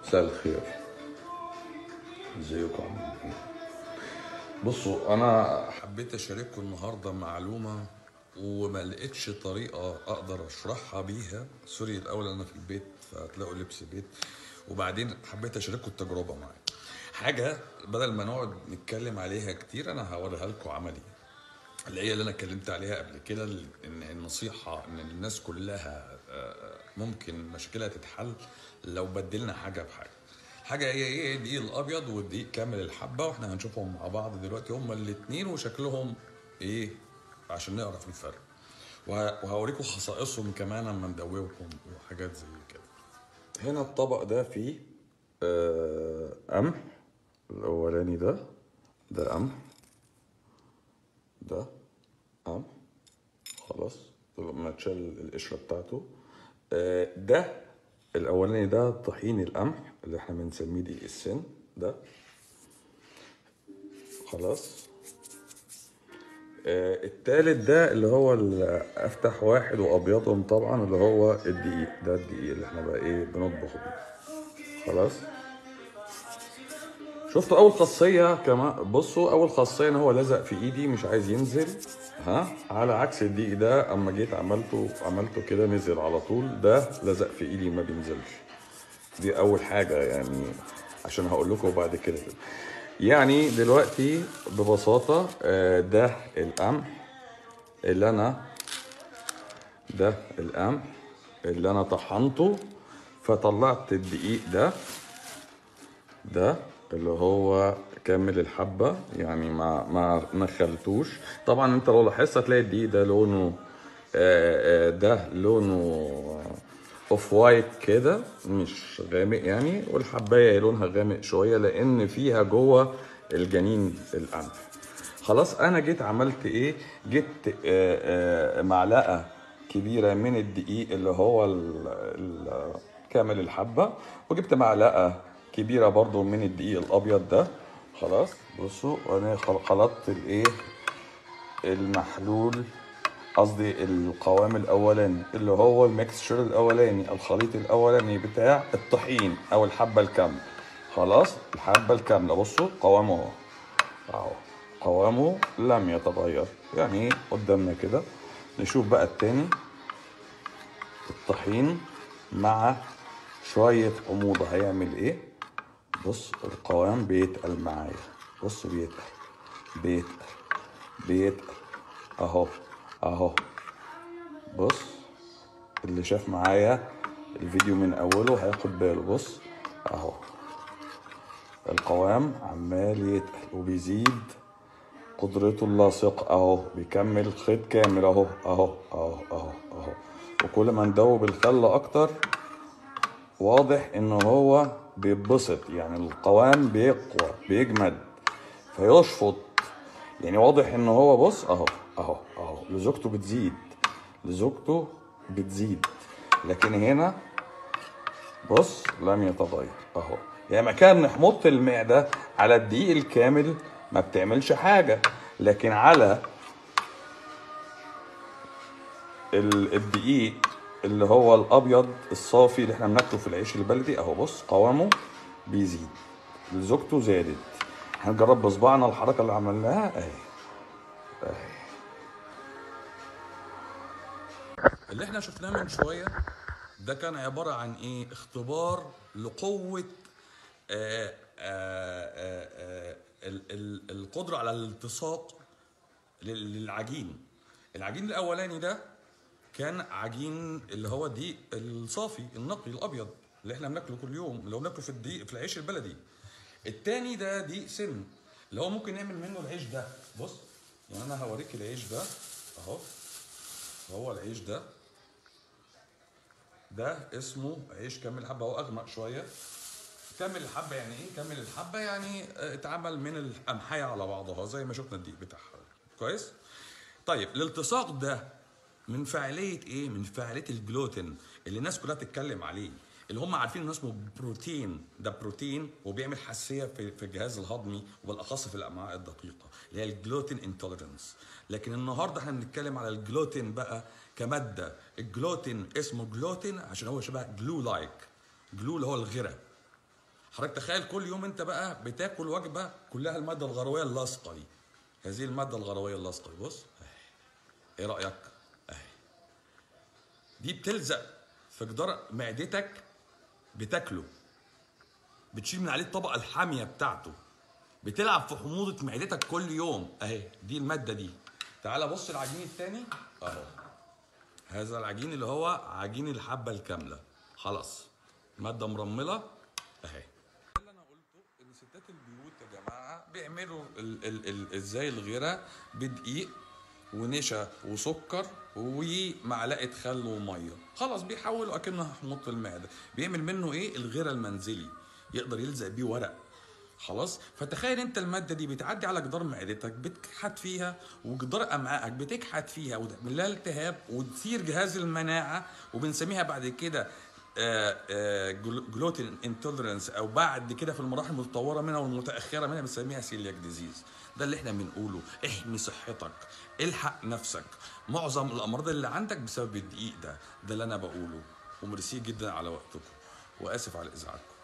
مساء الخير ازيكم عاملين ايه بصوا انا حبيت اشارككم النهارده معلومه وما لقيتش طريقه اقدر اشرحها بيها سوري الاول انا في البيت فهتلاقوا لبس بيت وبعدين حبيت اشارككم التجربه معايا حاجه بدل ما نقعد نتكلم عليها كتير انا هوريها لكم عملي اللي هي اللي انا اتكلمت عليها قبل كده ان النصيحه ان الناس كلها آه، ممكن مشكلها تتحل لو بدلنا حاجه بحاجه حاجه هي ايه الدقيق الابيض والدقيق كامل الحبه واحنا هنشوفهم مع بعض دلوقتي هما الاثنين وشكلهم ايه عشان نعرف الفرق وه- وهوريكم خصائصهم كمان اما ندوبهم وحاجات زي كده هنا الطبق ده فيه آه، قمح الاولاني ده ده قمح ده قمح خلاص لما تشال القشره بتاعته آه، ده الاولاني ده طحين القمح اللي احنا بنسميه دقيق السن ده خلاص آه، التالت ده اللي هو افتح واحد وابيضهم طبعا اللي هو الدقيق ده الدقيق اللي احنا بقى ايه بنطبخ بيه خلاص شفتوا اول خاصيه كمان بصوا اول خاصيه ان هو لزق في ايدي مش عايز ينزل ها على عكس الدقيق ده اما جيت عملته عملته كده نزل على طول ده لزق في ايدي ما بينزلش دي اول حاجه يعني عشان هقول لكم بعد كده يعني دلوقتي ببساطه آه، ده القمح اللي انا ده القمح اللي انا طحنته فطلعت الدقيق ده ده اللي هو كامل الحبة يعني ما ما ما خلتوش طبعا انت لو لاحظت هتلاقي الدقيق ده لونه آه، آه، ده لونه اوف وايت كده مش غامق يعني والحبايه لونها غامق شويه لان فيها جوه الجنين القمح خلاص انا جيت عملت ايه جبت آه، آه، معلقه كبيره من الدقيق اللي هو ال- ال- كامل الحبه وجبت معلقه كبيره برضو من الدقيق الابيض ده خلاص بصوا انا خل- خلطت الايه المحلول قصدي القوام الاولاني اللي هو الميكستشر الاولاني الخليط الاولاني بتاع الطحين او الحبه الكامله خلاص الحبه الكامله بصوا قوامه اهو اهو قوامه لم يتغير يعني قدامنا كده نشوف بقى التاني الطحين مع شوية حموضة هيعمل ايه بص القوام بيتقل معايا بص بيتقل بيتقل بيتقل اهو اهو بص اللي شاف معايا الفيديو من اوله هياخد باله بص اهو القوام عمال يتقل وبيزيد قدرته اللاصقة اهو بيكمل خيط كامل اهو اهو اهو اهو اهو وكل ما ندوب الخل اكتر واضح ان هو بيتبسط يعني القوام بيقوى بيجمد فيشفط يعني واضح ان هو بص اهو اهو اهو لزوجته بتزيد لزوجته بتزيد لكن هنا بص لم يتغير اهو يعني مكان حموضة المعدة على الدقيق الكامل ما بتعملش حاجة لكن على ال- الدقيق اللي هو الابيض الصافي اللي احنا بناكله في العيش البلدي اهو بص قوامه بيزيد لزوجته زادت هنجرب بصباعنا الحركه اللي عملناها اهي اللي احنا شفناه من شويه ده كان عباره عن ايه اختبار لقوه آه، آه، آه، آه، ال- ال- القدره على الالتصاق لل- للعجين العجين الاولاني ده كان عجين اللي هو الدقيق الصافي النقي الابيض اللي احنا بناكله كل يوم اللي هو بناكله في الدقيق في العيش البلدي التاني ده دقيق سن اللي هو ممكن نعمل منه العيش ده بص يعني انا هوريك العيش ده اهو هو العيش ده ده اسمه عيش كامل حبه هو اغمق شويه كامل الحبه يعني ايه كامل الحبه يعني آه، اتعمل من القمحيه على بعضها زي ما شفنا الدقيق بتاعها كويس طيب الالتصاق ده من فاعليه ايه من فاعليه الجلوتين اللي الناس كلها بتتكلم عليه اللي هم عارفين انه اسمه بروتين ده بروتين وبيعمل حساسيه في في الجهاز الهضمي وبالاخص في الامعاء الدقيقه اللي هي الجلوتين انتوليرنس لكن النهارده احنا بنتكلم على الجلوتين بقى كماده الجلوتين اسمه جلوتين عشان هو شبه جلو لايك جلو اللي هو الغرة حضرتك تخيل كل يوم انت بقى بتاكل وجبه كلها الماده الغرويه اللاصقه دي هذه الماده الغرويه اللاصقه دي بص اهي ايه رايك اهي دي بتلزق في جدار معدتك بتاكله بتشيل من عليه الطبقه الحاميه بتاعته بتلعب في حموضه معدتك كل يوم اهي دي الماده دي تعال بص العجين التاني اهو هذا العجين اللي هو عجين الحبه الكامله خلاص ماده مرمله اهي اللي انا قلته ان ستات البيوت يا جماعه بيعملوا ال ال ال ازاي الغيره بدقيق ونشا وسكر ومعلقه خل وميه خلاص بيحولوا اكنه حموضه المعده بيعمل منه ايه الغيره المنزلي يقدر يلزق بيه ورق خلاص فتخيل انت الماده دي بتعدي على جدار معدتك بتكحت فيها وجدار امعائك بتكحت فيها وتعمل لها التهاب وتثير جهاز المناعه وبنسميها بعد كده جلوتين انتولرنس او بعد كده في المراحل المتطوره منها والمتاخره منها بنسميها سيلياك ديزيز ده اللي احنا بنقوله احمي صحتك الحق نفسك معظم الامراض اللي عندك بسبب الدقيق ده ده اللي انا بقوله وميرسي جدا على وقتكم واسف على ازعاجكم